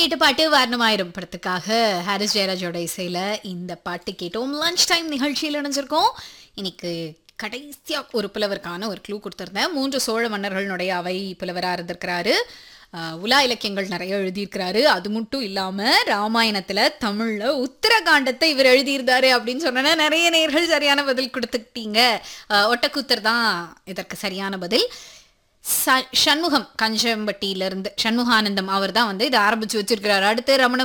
கேட்ட பாட்டு வாரணமாயிரம் படத்துக்காக ஹாரிஸ் ஜெயராஜோட இசையில இந்த பாட்டு கேட்டோம் லஞ்ச் டைம் நிகழ்ச்சியில் இணைஞ்சிருக்கோம் இன்னைக்கு கடைசியா ஒரு புலவருக்கான ஒரு க்ளூ கொடுத்துருந்தேன் மூன்று சோழ மன்னர்களுடைய அவை புலவரா இருந்திருக்கிறாரு அஹ், உலா இலக்கியங்கள் நிறைய எழுதியிருக்கிறாரு அது மட்டும் இல்லாம ராமாயணத்துல தமிழ்ல உத்தரகாண்டத்தை இவர் எழுதியிருந்தாரு அப்படின்னு சொன்னா நிறைய நேர்கள் சரியான பதில் கொடுத்துக்கிட்டீங்க அஹ், ஒட்டக்கூத்தர் தான் இதற்கு சரியான பதில் ச- சண்முகம் கஞ்சம்பட்டியிலிருந்து சண்முகானந்தம் அவர் தான் வந்து இதை ஆரம்பிச்சு வச்சிருக்கிறாரு அடுத்து ரமண